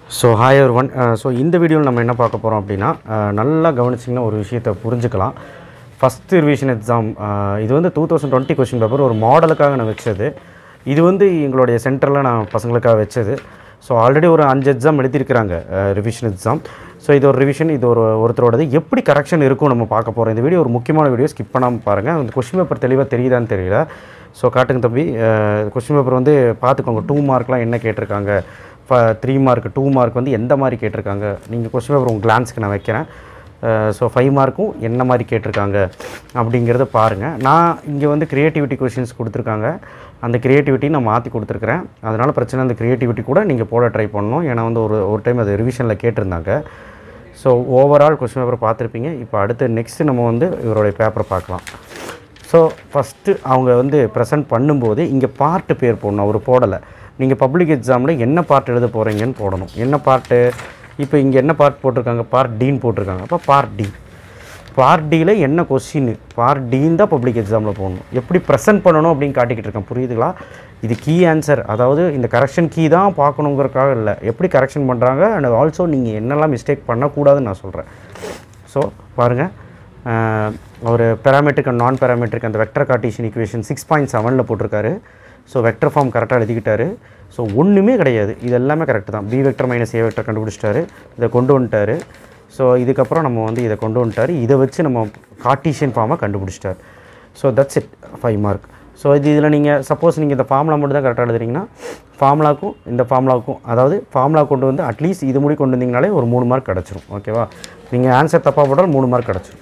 so hi ஒரு one so இந்த வீடியோவில் நம்ம என்ன பார்க்க போகிறோம் அப்படின்னா அஹ், நல்லா கவனிச்சிங்கன்னா ஒரு விஷயத்தை புரிஞ்சுக்கலாம் ஃபஸ்ட்டு ரிவிஷன் எக்ஸாம் இது வந்து two thousand twenty question paper ஒரு மாடலுக்காக நான் வச்சது இது வந்து எங்களுடைய சென்டரில் நான் பசங்களுக்காக வச்சது ஸோ ஆல்ரெடி ஒரு அஞ்சு எக்ஸாம் எழுதியிருக்கிறாங்க ரிவிஷன் எக்ஸாம் ஸோ இது ஒரு ரிவிஷன் இது ஒரு ஒருத்தரோடது எப்படி கரெக்ஷன் இருக்கும் நம்ம பார்க்க போகிறோம் இந்த வீடியோ ஒரு முக்கியமான வீடியோ ஸ்கிப் பண்ணாமல் பாருங்கள் அந்த கொஷின் பேப்பர் தெளிவாக தெரியுதான்னு தெரியல ஸோ காட்டுங்க தம்பி கொஷின் பேப்பர் வந்து பார்த்துக்கோங்க டூ மார்க்லாம் என்ன கேட்டிருக்காங்க த்ரீ மார்க் டூ மார்க் வந்து எந்த மாதிரி கேட்டிருக்காங்க நீங்கள் கொஸ்டின் பேப்பர் உங்கள் கிளான்ஸ்க்கு நான் வைக்கிறேன் ஸோ ஃபைவ் மார்க்கும் என்ன மாதிரி கேட்டிருக்காங்க அப்படிங்கிறத பாருங்கள் நான் இங்கே வந்து க்ரியேட்டிவிட்டி கொஷின்ஸ் கொடுத்துருக்காங்க அந்த க்ரியேட்டிவிட்டி நான் மாற்றி கொடுத்துருக்குறேன் அதனால் பிரச்சனை அந்த க்ரியேட்டிவிட்டி கூட நீங்கள் போட ட்ரை பண்ணணும் ஏன்னா வந்து ஒரு ஒரு டைம் அது ரிவிஷனில் கேட்டிருந்தாங்க ஸோ ஓவரால் கொஸ்டின் பேப்பர் பார்த்துருப்பீங்க இப்போ அடுத்து நெக்ஸ்ட்டு நம்ம வந்து இவருடைய பேப்பரை பார்க்கலாம் ஸோ ஃபஸ்ட்டு அவங்க வந்து ப்ரெசென்ட் பண்ணும்போது இங்கே பார்ட்டு பேர் போடணும் அவர் போடலை நீங்கள் பப்ளிக் எக்ஸாமில் என்ன பார்ட் எழுத போகிறீங்கன்னு போடணும் என்ன பார்ட்டு இப்போ இங்கே என்ன பார்ட் போட்டிருக்காங்க பார்ட் டின்னு போட்டிருக்காங்க அப்போ பார்ட் டி பார்ட் டியில் என்ன கொஸ்டின் பார்ட் டின்னு தான் பப்ளிக் எக்ஸாமில் போடணும் எப்படி ப்ரெசென்ட் பண்ணணும் அப்படின்னு காட்டிக்கிட்டு இருக்கேன் புரியுதுங்களா இது கீ ஆன்சர் அதாவது இந்த கரெக்ஷன் கீ தான் பார்க்கணுங்கிறதுக்காக இல்லை எப்படி கரெக்ஷன் பண்ணுறாங்க அண்ட் ஆல்சோ நீங்கள் என்னெல்லாம் மிஸ்டேக் பண்ணக்கூடாதுன்னு நான் சொல்கிறேன் ஸோ பாருங்கள் ஒரு பேராமெட்ரிக் அண்ட் நான் பேராமெட்ரிக் அந்த vector cartesian equation six point செவனில் போட்டிருக்காரு ஸோ வெக்டர் ஃபார்ம் கரெக்டாக எழுதிக்கிட்டாரு ஸோ ஒன்றுமே கிடையாது இது எல்லாமே கரெக்டு தான் B vector minus A vector கண்டுபிடிச்சிட்டாரு இதை கொண்டு வந்துட்டாரு ஸோ இதுக்கப்புறம் நம்ம வந்து இதை கொண்டு வந்துட்டாரு இதை வச்சு நம்ம கார்டீஷியன் ஃபார்மை கண்டுபிடிச்சிட்டார் so that's it five mark so இது இதில் நீங்கள் சப்போஸ் நீங்கள் இந்த ஃபார்முலா மட்டும் தான் கரெக்டாக எழுதுறீங்கன்னா ஃபார்முலாக்கும் இந்த ஃபார்முலாவுக்கும் அதாவது ஃபார்முலா கொண்டு வந்து அட்லீஸ்ட் இது முடி கொண்டு வந்தீங்கனாலே ஒரு மூணு மார்க் கிடச்சிரும் ஓகேவா நீங்கள் ஆன்சர் தப்பாக போட்டால் மூணு மார்க் கிடச்சிரும்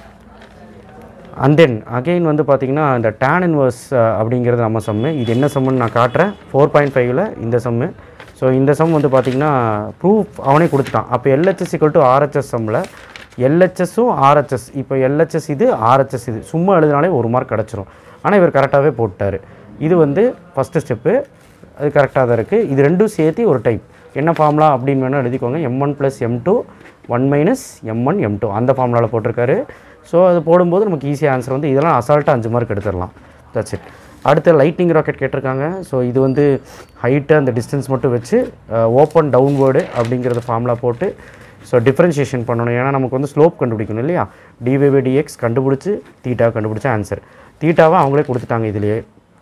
அண்ட் தென் அகெயின் வந்து பார்த்தீங்கன்னா இந்த டேன் இன்வர்ஸ் அப்படிங்கிறது நம்ம சம்மு இது என்ன சம்முன்னு நான் காட்டுறேன் ஃபோர் பாயிண்ட் ஃபைவ்ல இந்த சம்மு ஸோ இந்த சம் வந்து பார்த்தீங்கன்னா ப்ரூஃப் அவனே கொடுத்துட்டான் அப்போ எல்ஹெச்எஸ் ஈக்குவல் டு ஆர்ஹெச்எஸ் சம்மில் எல்ஹெச்எஸும் ஆர்ஹெச்எஸ் இப்போ எல்ஹெச்எஸ் இது ஆர்ஹெச்எஸ் இது சும்மா எழுதினாலே ஒரு மார்க் கிடச்சிரும் ஆனால் இவர் கரெக்டாகவே போட்டார் இது வந்து ஃபஸ்ட்டு ஸ்டெப்பு அது கரெக்டாக தான் இருக்குது இது ரெண்டும் சேர்த்து ஒரு டைப் என்ன ஃபார்முலா அப்படின்னு வேணால் எழுதிக்கோங்க M one plus M two one minus M one M two அந்த ஃபார்முலாவில் போட்டிருக்காரு ஸோ அது போடும்போது நமக்கு ஈஸியாக ஆன்சர் வந்து இதெல்லாம் அசால்ட்டாக அஞ்சு மார்க் எடுத்துடலாம் தட்ஸ் இட் அடுத்து லைட்டிங் ராக்கெட் கேட்டிருக்காங்க ஸோ இது வந்து ஹைட்டு அந்த டிஸ்டன்ஸ் மட்டும் வச்சு ஓப்பன் டவுன்வேர்டு அப்படிங்கிறத ஃபார்முலா போட்டு ஸோ டிஃப்ரென்ஷியேஷன் பண்ணணும் ஏன்னா நமக்கு வந்து ஸ்லோப் கண்டுபிடிக்கணும் இல்லையா டிவை பை டிஎக்ஸ் கண்டுபிடிச்சி தீட்டா கண்டுபிடிச்ச ஆன்சர் தீட்டாவை அவங்களே கொடுத்துட்டாங்க இதுலேயே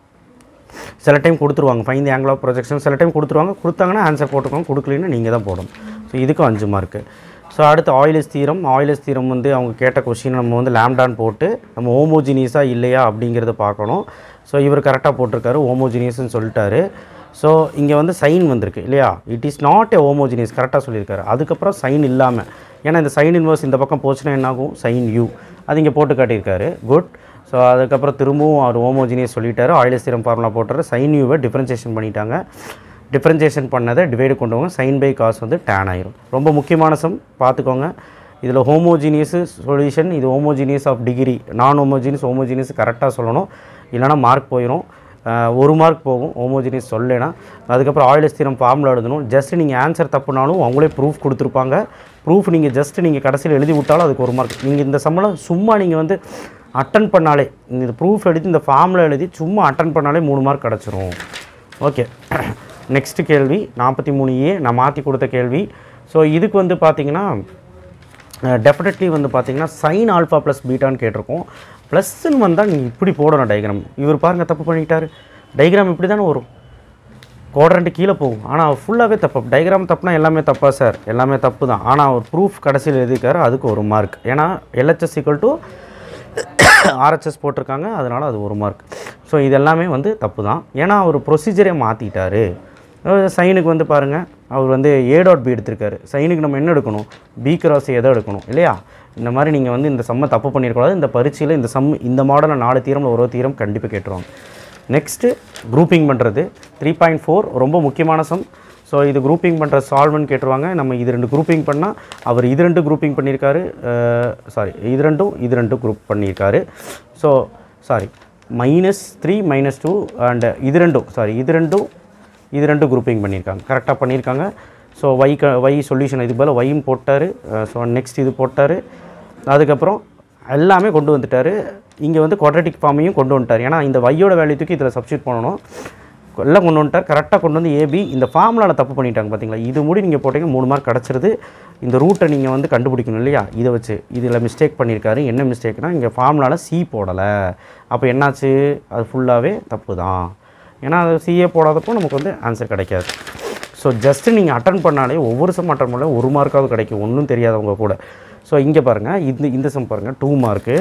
சில டைம் கொடுத்துருவாங்க find the angle of projection சில டைம் கொடுத்துருவாங்க கொடுத்தாங்கன்னா ஆன்சர் போட்டுக்கோங்க கொடுக்கலன்னா நீங்கள் தான் போடணும் ஸோ இதுக்கும் அஞ்சு மார்க்கு ஸோ அடுத்து ஆயிலஸ் தீரம் ஆயிலஸ் தீரம் வந்து அவங்க கேட்ட கொஷின் நம்ம வந்து லேம்டான் போட்டு நம்ம ஹோமோஜினியஸாக இல்லையா அப்படிங்கிறத பார்க்கணும் ஸோ இவர் கரெக்டாக போட்டிருக்காரு ஹோமோஜினியஸ்னு சொல்லிட்டாரு ஸோ இங்கே வந்து சைன் வந்திருக்கு இல்லையா it is not a homogeneous கரெக்டாக சொல்லியிருக்காரு அதுக்கப்புறம் சைன் இல்லாமல் ஏன்னா இந்த சைன் இன்வர்ஸ் இந்த பக்கம் போச்சுன்னா என்னாகும் சைன் யூ அது இங்கே போட்டு காட்டியிருக்காரு குட் ஸோ அதுக்கப்புறம் திரும்பவும் அவர் ஹோமோஜினியஸ் சொல்லிட்டாரு ஆயிலஸ் தீரம் ஃபார்முலா போட்டாரு சைன் யூவை டிஃப்ரென்சியேஷன் பண்ணிட்டாங்க டிஃப்ரென்சியேஷன் பண்ணதை டிவைடு கொண்டு வாங்க சைன் பை காஸ் வந்து டேன் ஆயிரும் ரொம்ப முக்கியமான சம் பார்த்துக்கோங்க இதில் ஹோமோஜீனியஸ் சொல்யூஷன் இது homogeneous of degree non homogeneous homogeneous கரெக்டாக சொல்லணும் இல்லைனா மார்க் போயிடும் அஹ், ஒரு மார்க் போகும் ஹோமோஜீனியஸ் சொல்லலைன்னா அதுக்கப்புறம் ஆயிலஸ் தீரம் ஃபார்முலா எழுதணும் ஜஸ்ட் நீங்கள் ஆன்சர் தப்புனாலும் அவங்களே ப்ரூஃப் கொடுத்துருப்பாங்க ப்ரூஃப் நீங்கள் ஜஸ்ட் நீங்கள் கடைசியில் எழுதி விட்டாலும் அதுக்கு ஒரு மார்க் நீங்கள் இந்த சம்பளம் சும்மா நீங்கள் வந்து அட்டன் பண்ணாலே இந்த ப்ரூஃப் எழுதி இந்த ஃபார்முலா எழுதி சும்மா அட்டன் பண்ணாலே மூணு மார்க் கிடச்சிரும் ஓகே நெக்ஸ்ட் கேள்வி நாற்பத்தி மூணு ஏ நான் மாற்றி கொடுத்த கேள்வி ஸோ இதுக்கு வந்து பார்த்தீங்கன்னா டெஃபினெட்லி வந்து பார்த்தீங்கன்னா சைன் ஆல்ஃபா ப்ளஸ் பீட்டான்னு கேட்டிருக்கோம் ப்ளஸ்ன்னு வந்தால் நீங்கள் இப்படி போடணும் டயக்ராம் இவர் பாருங்கள் தப்பு பண்ணிட்டாரு டயக்ராம் இப்படி தானே வரும் குவாட்ரண்ட் கீழே போகும் ஆனால் ஃபுல்லாகவே தப்பு டயக்ராம் தப்புனா எல்லாமே தப்பா சார் எல்லாமே தப்பு தான் ஆனால் அவர் ப்ரூஃப் கடைசியில் எழுதியிருக்காரு அதுக்கு ஒரு மார்க் ஏன்னா எல்ஹெச்எஸ் ஈக்குவல் டு ஆர்ஹெச்எஸ் போட்டிருக்காங்க அதனால் அது ஒரு மார்க் ஸோ இது எல்லாமே வந்து தப்பு தான் ஏன்னா அவர் ப்ரொசீஜரே மாற்றிட்டாரு சைனுக்கு வந்து பாருங்கள் அவர் வந்து ஏ டாட் பி எடுத்திருக்காரு சைனுக்கு நம்ம என்ன எடுக்கணும் பி கிராஸ் எதை எடுக்கணும் இல்லையா இந்த மாதிரி நீங்கள் வந்து இந்த சம்மை தப்பு பண்ணியிருக்கூடாது இந்த பரீட்சையில் இந்த சம் இந்த மாடலில் நாலு தீரமில் ஒரு தீரம் கண்டிப்பாக கேட்டுருவாங்க நெக்ஸ்ட்டு குரூப்பிங் பண்ணுறது த்ரீ பாயிண்ட் ஃபோர் ரொம்ப முக்கியமான சம் ஸோ இது குரூப்பிங் பண்ணுற சால்வ்னு கேட்டுருவாங்க நம்ம இது ரெண்டு குரூப்பிங் பண்ணால் அவர் இது ரெண்டு குரூப்பிங் பண்ணியிருக்காரு சாரி இது ரெண்டும் இது ரெண்டும் குரூப் பண்ணியிருக்காரு so sorry minus three minus two and இது ரெண்டும் சாரி இது ரெண்டும் இது ரெண்டும் குரூப்பிங் பண்ணியிருக்காங்க கரெக்டாக பண்ணியிருக்காங்க ஸோ ஒய் க ஒய் சொல்யூஷன் இது போல் ஒய்யும் போட்டார் ஸோ நெக்ஸ்ட் இது போட்டார் அதுக்கப்புறம் எல்லாமே கொண்டு வந்துட்டார் இங்கே வந்து குவாட்ரட்டிக் ஃபார்மையும் கொண்டு வந்துட்டார் ஏன்னா இந்த வையோட வேல்யூ தூக்கி இதில் சப்ஸ்டியூட் பண்ணணும் எல்லாம் கொண்டு வந்துட்டார் கரெக்டாக கொண்டு வந்து ஏபி இந்த ஃபார்முலாவில் தப்பு பண்ணிட்டாங்க பார்த்தீங்களா இது முடி நீங்கள் போட்டீங்க மூணு மார்க் கிடச்சிருது இந்த ரூட்டை நீங்கள் வந்து கண்டுபிடிக்கணும் இல்லையா இதை வச்சு இதில் மிஸ்டேக் பண்ணியிருக்காரு என்ன மிஸ்டேக்னா இங்கே ஃபார்முலாவில் சி போடலை அப்போ என்னாச்சு அது ஃபுல்லாகவே தப்பு தான் ஏன்னா அது சிஏ போடாதப்போ நமக்கு வந்து ஆன்சர் கிடைக்காது ஸோ ஜஸ்ட்டு நீங்கள் அட்டன் பண்ணாலே ஒவ்வொரு சம் அட்டன் பண்ணாலே ஒரு மார்க்காவது கிடைக்கும் ஒன்றும் தெரியாதவங்க கூட ஸோ இங்கே பாருங்கள் இந்த இந்த சம் பாருங்கள் டூ மார்க்கு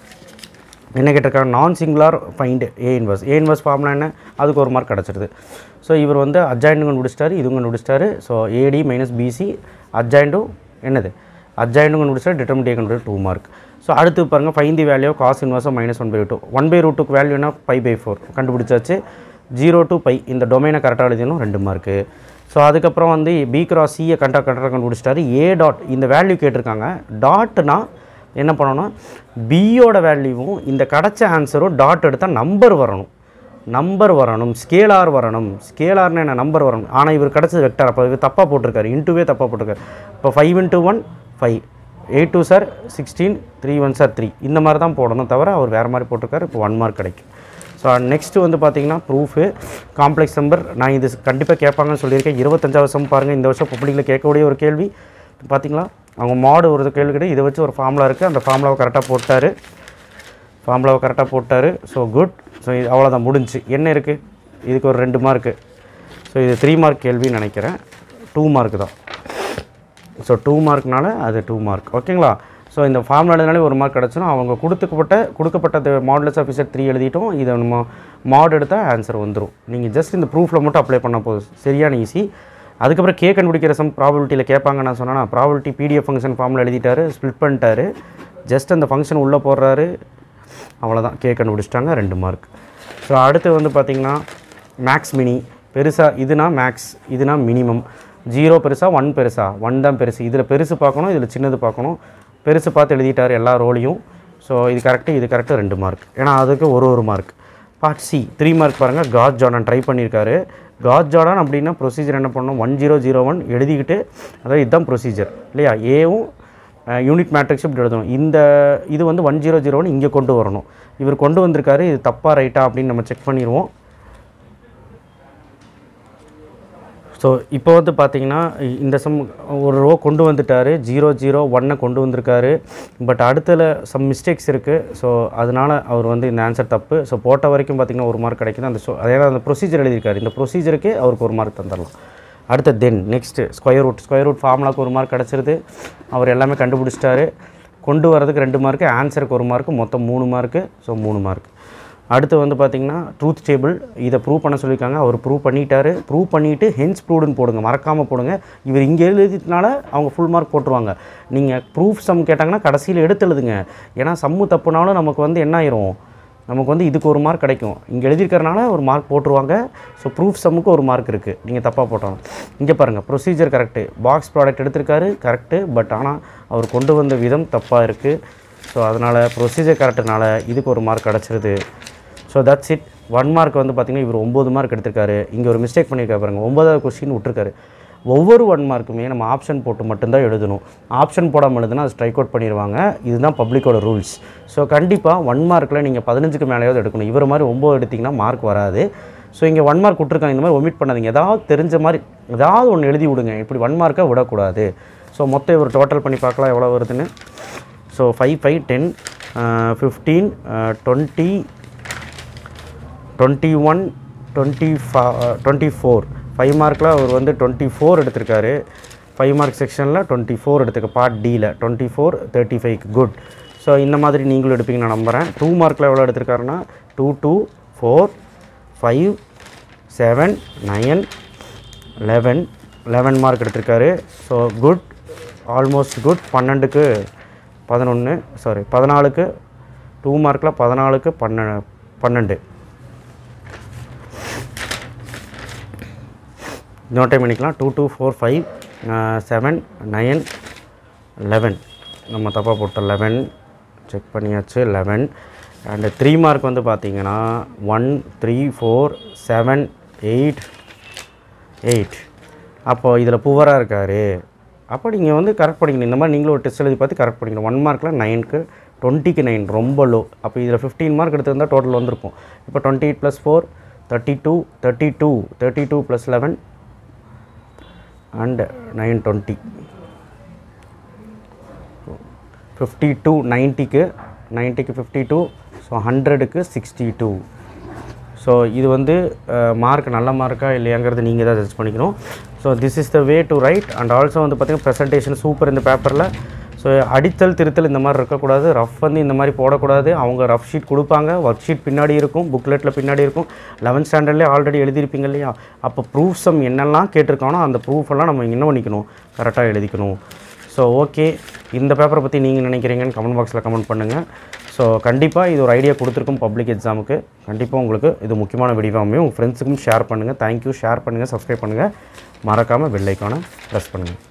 என்ன கேட்டிருக்காங்க non singular find A inverse A inverse ஃபார்ம்னா என்ன அதுக்கு ஒரு மார்க் கிடச்சிருது ஸோ இவர் வந்து அட்ஜாயிண்ட் கண்டுபிடிச்சிட்டாரு இதுவும் கண்டுபிடிச்சிட்டாரு ஸோ ஏடி மைனஸ் பிசி அட்ஜாயிண்டும் என்னது அட்ஜாயிண்டும் கண்டுபிடிச்சா டிட்டர்மின் ஏ கண்டுபிடிச்சா டூ மார்க் ஸோ அடுத்து பாருங்கள் ஃபைன் தி வேல்யூ காஸ் இன்வர்ஸோ minus one by two one by ரூட்டுக்கு வேல்யூனா பை பை ஃபோர் கண்டுபிடிச்சாச்சு ஜீரோ டு பை இந்த டொமைனை கரெக்டாக எழுதினோம் ரெண்டு மார்க்கு ஸோ அதுக்கப்புறம் வந்து பி கிராஸ் சியை கரெக்டாக கரெக்டாக கண்டுபிடிச்சிட்டாரு ஏ டாட் இந்த வேல்யூ கேட்டிருக்காங்க டாட்னா என்ன பண்ணணும் பியோட வேல்யூவும் இந்த கிடச்ச ஆன்சரும் டாட் எடுத்தால் நம்பர் வரணும் நம்பர் வரணும் ஸ்கேலார் வரணும் ஸ்கேலார்னு என்ன நம்பர் வரணும் ஆனால் இவர் கிடச்சது வெக்டார் அப்போ இவர் தப்பாக போட்டிருக்காரு இன்ட்டுவே தப்பாக போட்டிருக்காரு இப்போ five into one five eight two sir sixteen three one sir three இந்த மாதிரி தான் போடணும் தவிர அவர் வேறு மாதிரி போட்டிருக்காரு இப்போ ஒன் மார்க் கிடைக்கும் ஸோ நெக்ஸ்ட்டு வந்து பார்த்தீங்கன்னா ப்ரூஃபு காம்ப்ளெக்ஸ் நம்பர் நான் இது கண்டிப்பாக கேட்பாங்கன்னு சொல்லியிருக்கேன் இருபத்தஞ்சாவது வருஷம் பாருங்கள் இந்த வருஷம் பப்ளிக்கில் கேட்கக்கூடிய ஒரு கேள்வி பார்த்தீங்களா அவங்க மாடு ஒரு கேள்வி கிட்ட இதை வச்சு ஒரு ஃபார்முலா இருக்குது அந்த ஃபார்முலாவை கரெக்டாக போட்டார் ஃபார்முலாவை கரெக்டாக போட்டார் ஸோ குட் ஸோ இது அவ்வளோதான் முடிஞ்சு என்ன இருக்குது இதுக்கு ஒரு ரெண்டு மார்க்கு ஸோ இது த்ரீ மார்க் கேள்வின்னு நினைக்கிறேன் டூ மார்க் தான் ஸோ டூ மார்க்னால அது டூ மார்க் ஓகேங்களா ஸோ இந்த ஃபார்முலானாலே ஒரு மார்க் கிடச்சிடும் அவங்க கொடுத்துக்கப்பட்ட கொடுக்கப்பட்ட மாடலஸ் ஆஃபீஸர் த்ரீ எழுதிட்டோம் இதை நம்ம மாட் எடுத்தால் ஆன்சர் வந்துடும் நீங்கள் ஜஸ்ட் இந்த ப்ரூஃபில் மட்டும் அப்ளை பண்ண போதும் சரியான ஈஸி அதுக்கப்புறம் கே கண்டுபிடிக்கிற சம் ப்ராபபிலிட்டியில் கேட்பாங்க நான் சொன்னேன்னா ப்ராபபிலிட்டி பிடிஎஃப் ஃபங்க்ஷன் ஃபார்மில் எழுதிட்டாரு ஸ்ப்ளிட் பண்ணிட்டாரு ஜஸ்ட் அந்த ஃபங்க்ஷன் உள்ளே போடுறாரு அவ்வளோதான் கே கண்டுபிடிச்சிட்டாங்க ரெண்டு மார்க் ஸோ அடுத்து வந்து பார்த்திங்கன்னா மேக்ஸ் மினி பெருசாக இதுனா மேக்ஸ் இதுனா மினிமம் ஜீரோ பெருசா ஒன் பெருசா ஒன் தான் பெருசு இதில் பெருசு பார்க்கணும் இதில் சின்னது பார்க்கணும் பெருசு பார்த்து எழுதிட்டார் எல்லா ரோலையும் ஸோ இது கரெக்டு இது கரெக்டு ரெண்டு மார்க் ஏன்னா அதுக்கு ஒரு ஒரு mark part C three mark பாருங்கள் காட் ஜார்டன் ட்ரை பண்ணியிருக்காரு காட் ஜார்டன் அப்படின்னா ப்ரொசீஜர் என்ன பண்ணணும் ஒன் ஜீரோ ஜீரோ ஒன் எழுதிக்கிட்டு அதாவது இதுதான் ப்ரொசீஜர் இல்லையா ஏவும் யூனிட் மேட்ரிக்ஸ் இப்படி எழுதணும் இந்த இது வந்து ஒன் ஜீரோ ஜீரோ ஒன் இங்கே கொண்டு வரணும் இவர் கொண்டு வந்திருக்காரு இது தப்பாக ரைட்டா அப்படின்னு நம்ம செக் பண்ணிடுவோம் ஸோ இப்போ வந்து பார்த்தீங்கன்னா இ- இந்த சம் ஒரு ரோ கொண்டு வந்துட்டாரு ஜீரோ ஜீரோ ஒன்னை கொண்டு வந்திருக்காரு பட் அடுத்தல சம் மிஸ்டேக்ஸ் இருக்குது ஸோ அதனால் அவர் வந்து இந்த ஆன்சர் தப்பு ஸோ போட்ட வரைக்கும் பார்த்தீங்கன்னா ஒரு மார்க் கிடைக்குது அந்த ஸோ அதே அந்த ப்ரொசீஜர் எழுதியிருக்காரு இந்த ப்ரொசீஜருக்கு அவருக்கு ஒரு மார்க் தந்துடலாம் அடுத்த then next square root square root ஃபார்முலாக்கு ஒரு மார்க் கிடச்சிருது அவர் எல்லாமே கண்டுபிடிச்சிட்டாரு கொண்டு வரதுக்கு ரெண்டு மார்க்கு ஆன்சருக்கு ஒரு மார்க்கு மொத்தம் மூணு மார்க்கு ஸோ மூணு மார்க் அடுத்து வந்து பார்த்தீங்கன்னா ட்ரூத் டேபிள் இதை ப்ரூவ் பண்ண சொல்லியிருக்காங்க அவர் ப்ரூவ் பண்ணிட்டாரு ப்ரூவ் பண்ணிவிட்டு ஹென்ஸ் ப்ரூவ்டுன்னு போடுங்க மறக்காமல் போடுங்க இவர் இங்கே எழுதினால அவங்க ஃபுல் மார்க் போட்டுருவாங்க நீங்கள் ப்ரூஃப் சம் கேட்டாங்கன்னா கடைசியில் எடுத்து எழுதுங்க ஏன்னா சம்மு தப்புனாலும் நமக்கு வந்து என்ன ஆயிரும் நமக்கு வந்து இதுக்கு ஒரு மார்க் கிடைக்கும் இங்கே எழுதியிருக்கறனால ஒரு மார்க் போட்டுருவாங்க ஸோ ப்ரூஃப் சம்முக்கு ஒரு மார்க் இருக்குது நீங்கள் தப்பாக போட்டோம் இங்கே பாருங்கள் ப்ரொசீஜர் கரெக்டு பாக்ஸ் ப்ராடக்ட் எடுத்திருக்காரு கரெக்டு பட் ஆனால் அவர் கொண்டு வந்த விதம் தப்பாக இருக்குது ஸோ அதனால் ப்ரொசீஜர் கரெக்டுனால இதுக்கு ஒரு மார்க் கிடச்சிருது so that's it one mark வந்து பார்த்தீங்கன்னா இவர் ஒம்பது மார்க் எடுத்திருக்காரு இங்கே ஒரு மிஸ்டேக் பண்ணியிருக்காரு பாருங்க ஒன்பதாவது கொஸ்டின் விட்டுருக்காரு ஒவ்வொரு ஒன் மார்க்குமே நம்ம ஆப்ஷன் போட்டு மட்டும்தான் எழுதணும் ஆப்ஷன் போடாமல் எழுதுனா அது ஸ்ட்ரைக் அவுட் பண்ணிடுவாங்க இதுதான் பப்ளிக்கோட ரூல்ஸ் ஸோ கண்டிப்பாக ஒன் மார்க்கில் நீங்கள் பதினஞ்சுக்கு மேலேயாவது எடுக்கணும் இவர் மாதிரி ஒம்பது எடுத்திங்கன்னா மார்க் வராது ஸோ இங்கே ஒன் மார்க் விட்ருக்காங்க இந்த மாதிரி ஒமிட் பண்ணாதீங்க ஏதாவது தெரிஞ்ச மாதிரி ஏதாவது ஒன்று எழுதி விடுங்க இப்படி ஒன் மார்க்கை விடக்கூடாது ஸோ மொத்தம் இவர் டோட்டல் பண்ணி பார்க்கலாம் எவ்வளோ வருதுன்னு so five five ten fifteen twenty twenty one twenty four twenty four five மார்க்கில் அவர் வந்து டுவெண்ட்டி ஃபோர் எடுத்திருக்காரு ஃபைவ் மார்க் செக்ஷனில் டுவெண்ட்டி ஃபோர் எடுத்துக்க பார்ட் டியில் twenty four thirty five good so இந்த மாதிரி நீங்களும் எடுப்பீங்க நான் நம்புகிறேன் டூ மார்க்கில் எவ்வளோ எடுத்திருக்காருன்னா two two four five seven nine eleven eleven mark எடுத்திருக்காரு ஸோ குட் ஆல்மோஸ்ட் குட் பன்னெண்டுக்கு பதினொன்று சாரி பதினாலுக்கு டூ மார்க்கில் பதினாலுக்கு பன்ன பன்னெண்டு நோட் டைம் பண்ணிக்கலாம் two two four five seven nine eleven நம்ம தப்பாக போட்டோம் லெவன் செக் பண்ணியாச்சு லெவன் அண்டு த்ரீ மார்க் வந்து பார்த்தீங்கன்னா one three four seven eight eight அப்போது இதில் புவராக இருக்கார் அப்போ நீங்கள் வந்து கரெக்ட் பண்ணிக்கணும் இந்த மாதிரி நீங்களும் ஒரு டெஸ்ட் எழுதி பார்த்து கரெக்ட் பண்ணிக்கணும் ஒன் மார்க்கில் நைனுக்கு டுவெண்ட்டிக்கு நைன் ரொம்ப லோ அப்போ இதில் ஃபிஃப்டீன் மார்க் எடுத்திருந்தால் டோட்டல் வந்திருக்கும் இப்போ twenty eight plus four thirty two thirty two thirty two plus eleven and nine twenty fifty two நைன்ட்டிக்கு நைன்ட்டிக்கு ஃபிஃப்டி டூ ஸோ ஹண்ட்ரடுக்கு சிக்ஸ்டி டூ ஸோ இது வந்து மார்க் நல்ல மார்க்கா இல்லையாங்கிறது நீங்கள் தான் ஜட்ஜ் பண்ணிக்கணும் so this is the way to write and also வந்து பார்த்திங்கன்னா ப்ரெசன்டேஷன் சூப்பர் இந்த பேப்பரில் ஸோ அடித்தல் திருத்தல் இந்த மாதிரி இருக்கக்கூடாது ரஃப் வந்து இந்த மாதிரி போடக்கூடாது அவங்க ரஃப் ஷீட் கொடுப்பாங்க ஒர்க் ஷீட் பின்னாடி இருக்கும் புக்லெட்டில் பின்னாடி இருக்கும் லெவன்த் ஸ்டாண்டர்ட்லேயே ஆல்ரெடி எழுதியிருப்பீங்க இல்லையா அப்போ ப்ரூஃப்ஸம் என்னெல்லாம் கேட்டிருக்கானோ அந்த ப்ரூஃப் எல்லாம் நம்ம என்ன பண்ணிக்கணும் கரெக்டாக எழுதிக்கணும் ஸோ ஓகே இந்த பேப்பரை பற்றி நீங்கள் நினைக்கிறீங்கன்னு கமெண்ட் பாக்ஸில் கமெண்ட் பண்ணுங்கள் ஸோ கண்டிப்பாக இது ஒரு ஐடியா கொடுத்துருக்கும் பப்ளிக் எக்ஸாமுக்கு கண்டிப்பாக உங்களுக்கு இது முக்கியமான வீடியோ அமையும் உங்கள் ஃப்ரெண்ட்ஸுக்கும் ஷேர் பண்ணுங்கள் தேங்க்யூ ஷேர் பண்ணுங்கள் சப்ஸ்கிரைப் பண்ணுங்கள் மறக்காமல் பெல் ஐக்கானை ப்ரெஸ் பண்ணுங்கள்